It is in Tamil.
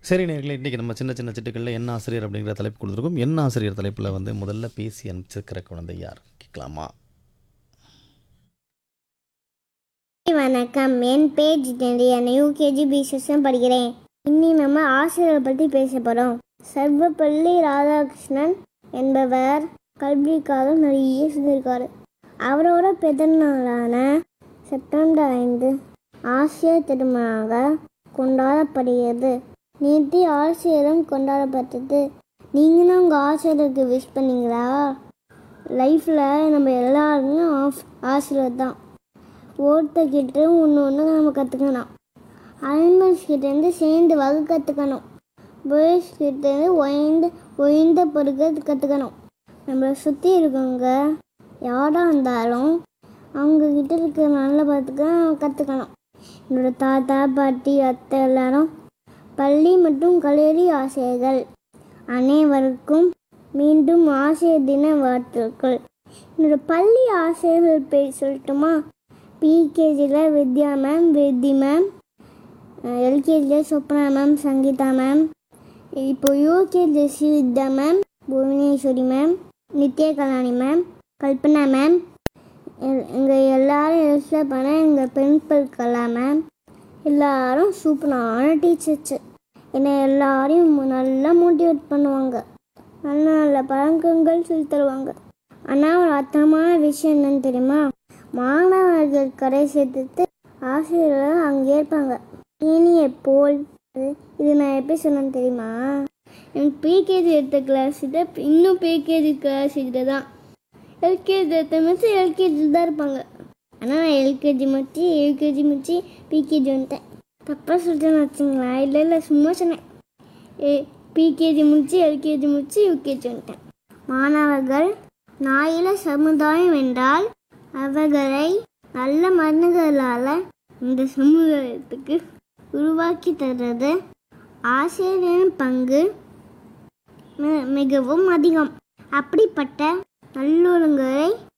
சரி நேர்களே இன்றைக்கி நம்ம சின்ன சின்ன சிட்டுக்களில் என்ன ஆசிரியர் அப்படிங்கிற தலைப்பு கொடுத்துருக்கோம் என்ன ஆசிரியர் தலைப்பில் வந்து முதல்ல பேசி அனுப்பிச்சிருக்கிற குழந்தை யார் கேட்கலாமா வணக்கம் என் பேர் ஜிதேந்திர நான் யூகேஜி பி செக்ஷன் படிக்கிறேன் இன்னி நம்ம ஆசிரியரை பற்றி பேச போகிறோம் சர்வப்பள்ளி ராதாகிருஷ்ணன் என்பவர் கல்விக்காக நிறைய செஞ்சிருக்காரு அவரோட பிறந்தநாளான செப்டம்பர் ஐந்து ஆசிரியர் திருமணமாக கொண்டாடப்படுகிறது நேற்று ஆசிரியரும் கொண்டாடப்பட்டது நீங்களும் உங்கள் ஆசிரியருக்கு விஷ் பண்ணீங்களா லைஃப்பில் நம்ம எல்லாருமே ஆஃப் ஆசிரியர் தான் ஒருத்தர்கிட்ட ஒன்று ஒன்று நம்ம கற்றுக்கணும் அனிமல்ஸ் கிட்டேருந்து சேர்ந்து வகை கற்றுக்கணும் பேர்ட்ஸ் கிட்டேருந்து ஒய்ந்த ஒய்ந்த பொருட்கள் கற்றுக்கணும் நம்மளை சுற்றி இருக்கவங்க யாராக இருந்தாலும் அவங்கக்கிட்ட இருக்கிற நல்ல பார்த்துக்க கற்றுக்கணும் என்னோட தாத்தா பாட்டி அத்தை எல்லாரும் பள்ளி மற்றும் கல்லூரி ஆசிரியர்கள் அனைவருக்கும் மீண்டும் ஆசிரியர் தின வாழ்த்துக்கள் என்னோட பள்ளி ஆசிரியர்கள் பேர் சொல்லட்டுமா பிகேஜியில் வித்யா மேம் வித்தி மேம் எல்கேஜியில் சொப்னா மேம் சங்கீதா மேம் இப்போ UKG Srividya ma'am Bhuvaneswari ma'am Nithya Kalani ma'am Kalpana ma'am எங்கள் எல்லாரும் எல்ஸில் பண்ண எங்கள் பிரின்சிபல் கலா மேம் எல்லாரும் சூப்பரான டீச்சர்ஸு என்னை எல்லாரையும் நல்லா மோட்டிவேட் பண்ணுவாங்க நல்ல நல்ல பழக்கங்கள் சொல்லி தருவாங்க ஆனால் ஒரு அர்த்தமான விஷயம் என்னன்னு தெரியுமா மாணவர்கள் கரை சேர்த்து ஆசிரியர்கள் அங்கே இருப்பாங்க இனிய போல் இது நான் எப்படி சொன்னேன்னு தெரியுமா எனக்கு பிகேஜி எடுத்த கிளாஸ் இன்னும் பிகேஜி கிளாஸ் கிட்ட தான் எல்கேஜி எடுத்த மிச்சு எல்கேஜி தான் இருப்பாங்க ஆனால் நான் எல்கேஜி முடிச்சு யூகேஜி முடிச்சு பிகேஜி வந்துட்டேன் தப்பாக சொல்லிட்டேன்னு வச்சுங்களா இல்லை இல்லை சும்மா சொன்னேன் ஏ பிகேஜி முடிச்சு எல்கேஜி முடிச்சு யூகேஜி வந்துட்டேன் மாணவர்கள் நாயில சமுதாயம் என்றால் அவர்களை நல்ல மருந்துகளால் இந்த சமுதாயத்துக்கு உருவாக்கி தர்றது ஆசிரியரின் பங்கு மி- மிகவும் அதிகம் அப்படிப்பட்ட நல்லொழுங்கை